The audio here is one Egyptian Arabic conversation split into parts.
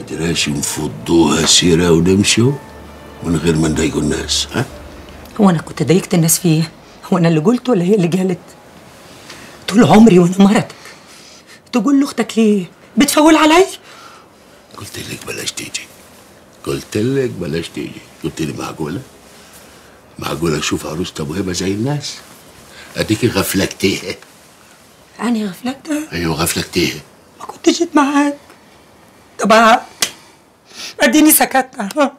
قدراش نفضوها سيرة ونمشوا من غير ما نضايقوا الناس ها هو انا كنت ضايقت الناس في ايه هو انا اللي قلت ولا هي اللي قالت طول عمري وانا مرتك تقول لاختك ليه بتفول علي قلت لك بلاش تيجي قلت لك بلاش تيجي قلت لي معقولة معقولة اشوف عروسة ابو هبة زي الناس اديكي غفلكتيها انا غفلتها ايوه غفلكتيها ما كنت جيت معاك طب اديني سكت ها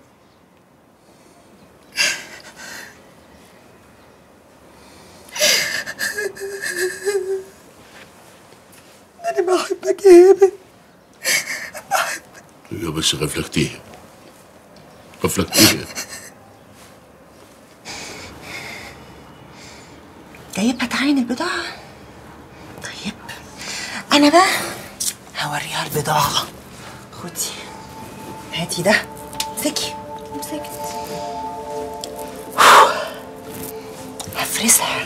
انا بحبك يا هبه ايوه بس غفلكتيها غفلكتيها جايبها تعاين البضاعة طيب أنا بقى هوريها البضاعة خدي هاتي ده امسكي مسكت هفرسها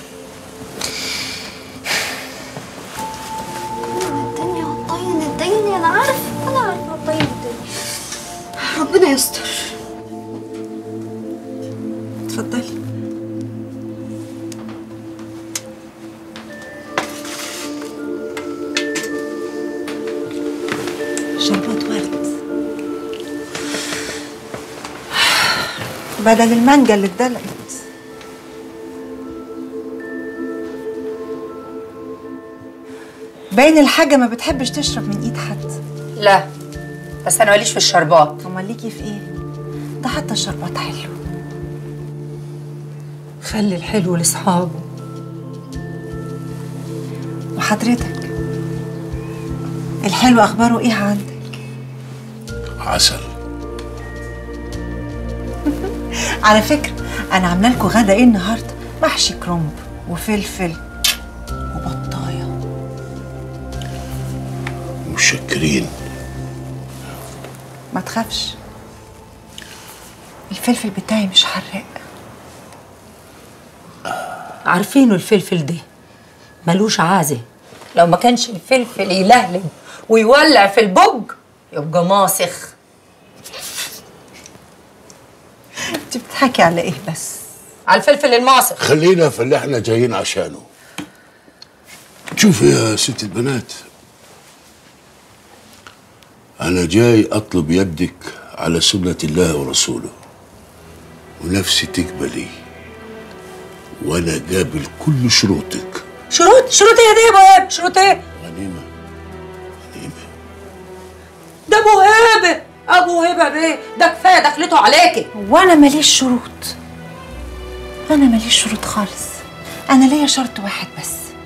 الدنيا هتطين الدنيا انا عارف انا عارفه هتطين الدنيا ربنا يستر اتفضلي شربات ورد بدل المانجا اللي اتدلقت باين الحاجة ما بتحبش تشرب من ايد حد لا بس انا ماليش في الشربات امال ليكي في ايه ده حتى الشربات حلو خلي الحلو لاصحابه وحضرتك الحلو اخباره ايه عندك عسل على فكره انا عامله لكم غدا ايه النهارده محشي كرنب وفلفل وبطايه متشكرين ما تخافش الفلفل بتاعي مش حراق عارفينه الفلفل ده ملوش عازة لو ما كانش الفلفل يلهلب ويولع في البج يبقى ماسخ انت بتضحكي على ايه بس على الفلفل الماسخ خلينا في اللي احنا جايين عشانه شوف يا ست البنات أنا جاي أطلب يدك على سنة الله ورسوله ونفسي تقبلي وأنا قابل كل شروطك شروط شروط ايه دي يا ابو هبه شروط ايه غنيمة غنيمة ده ابو هبه ابو هبه بيه ده كفايه دخلته عليكي وانا ماليش شروط انا ماليش شروط خالص انا ليا شرط واحد بس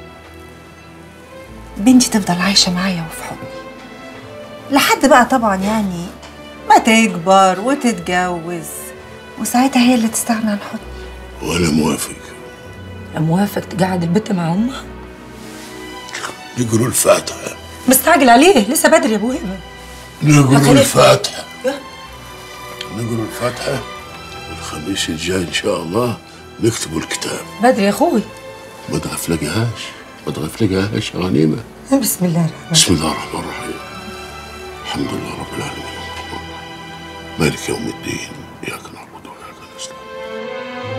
بنتي تفضل عايشه معايا وفي حضني لحد بقى طبعا يعني ما تكبر وتتجوز وساعتها هي اللي تستغنى عن حضني وأنا موافق موافق تقعد البت مع امها نقروا الفاتحة مستعجل عليه لسه بدري يا ابو هبه نقروا خليك- الفاتحة يا. نقروا الفاتحة والخميس الجاي إن شاء الله نكتبوا الكتاب بدري يا اخوي ما تغفلقهاش ما تغفلقهاش يا غنيمة بسم الله الرحمن بسم الله الرحمن الرحيم الحمد لله رب العالمين الرحمن الرحيم مالك يوم الدين إياك نعبد وإياك نستعين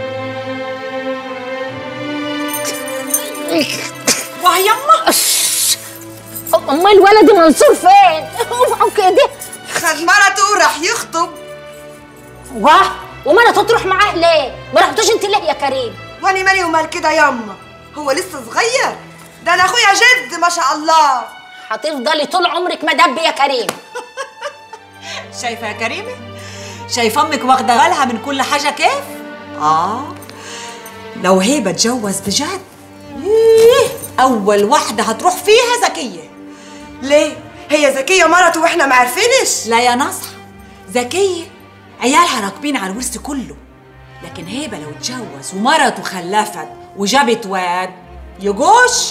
واه يما امال ولدي منصور فين اوعوا كده خد مرته وراح يخطب واه وما تروح معاه ليه ما رحتوش انت ليه يا كريم واني مالي ومال كده ياما هو لسه صغير ده انا اخويا جد ما شاء الله هتفضلي طول عمرك مدب يا كريم شايفه يا كريمه شايفه امك واخده بالها من كل حاجه كيف اه لو هيبه اتجوز بجد إيه، اول واحده هتروح فيها زكيه ليه هي ذكيه مرته واحنا ما عارفينش لا يا نصح زكيه عيالها راكبين على الورث كله لكن هيبه لو اتجوز ومرته خلفت وجابت واد يجوش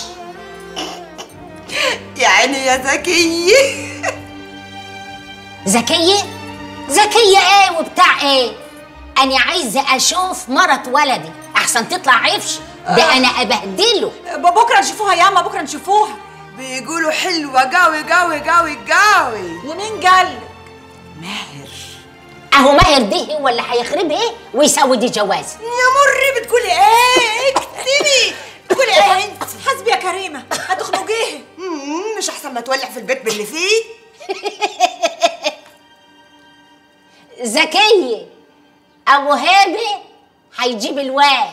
يا عيني يا ذكيه ذكية ذكية ايه وبتاع ايه انا عايزة اشوف مرت ولدي احسن تطلع عفش ده انا ابهدله بكره نشوفوها ياما بكره نشوفوها بيقولوا حلوه قوي قوي قوي قوي ومين قالك ماهر اهو ماهر دي هو اللي هيخربها ويسود الجواز يا مري بتقولي ايه اكتبي بتقولي ايه انت حسبي يا كريمه هتخنقيه مم، مش احسن ما تولع في البيت باللي فيه ذكية ابو هابه هيجيب الواد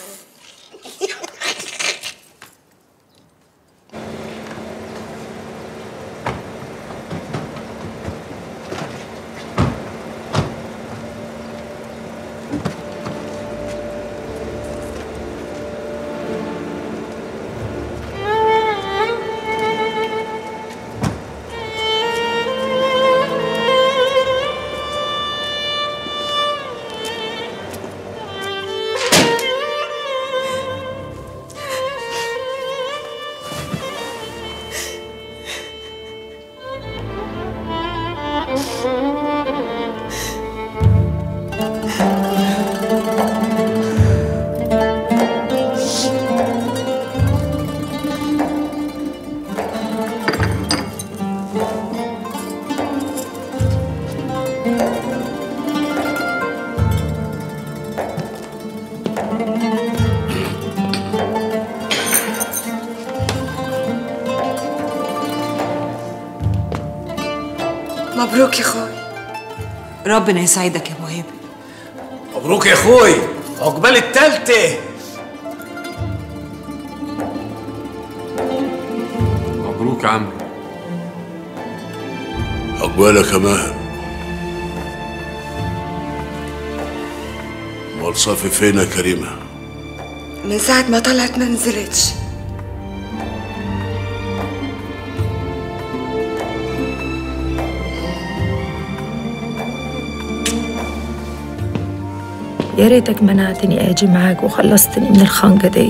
مبروك يا اخوي ربنا يسعدك يا ابو هبه مبروك يا اخوي عقبال التالتة مبروك يا عم عقبالك يا ماهر امال صافي فين يا كريمه من ساعة ما طلعت ما نزلتش يا ريتك منعتني اجي معاك وخلصتني من الخنقه دي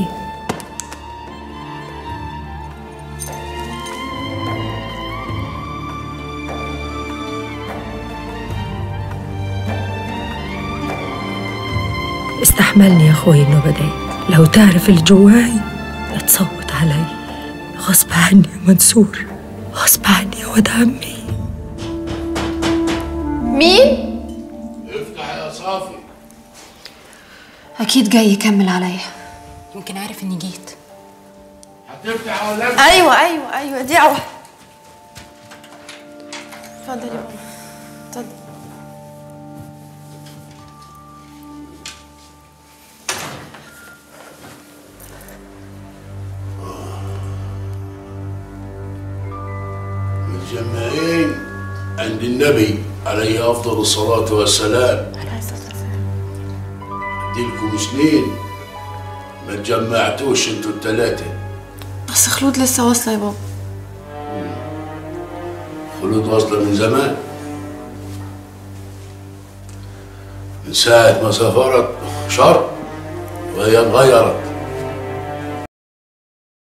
استحملني يا اخوي النوبه دي لو تعرف اللي جواي لا تصوت علي غصب عني يا منصور غصب عني يا ولد عمي مين؟ افتح يا صافي أكيد جاي يكمل عليا يمكن عارف إني جيت هتفتح ولا أيوة أيوة أيوة دي أول اتفضلي يا ماما اتفضلي متجمعين عند النبي عليه افضل الصلاه والسلام عليه الصلاة والسلام اديلكم سنين ما تجمعتوش انتوا الثلاثه بس خلود لسه واصلة يا بابا خلود واصله من زمان من ساعه ما سافرت شر وهي اتغيرت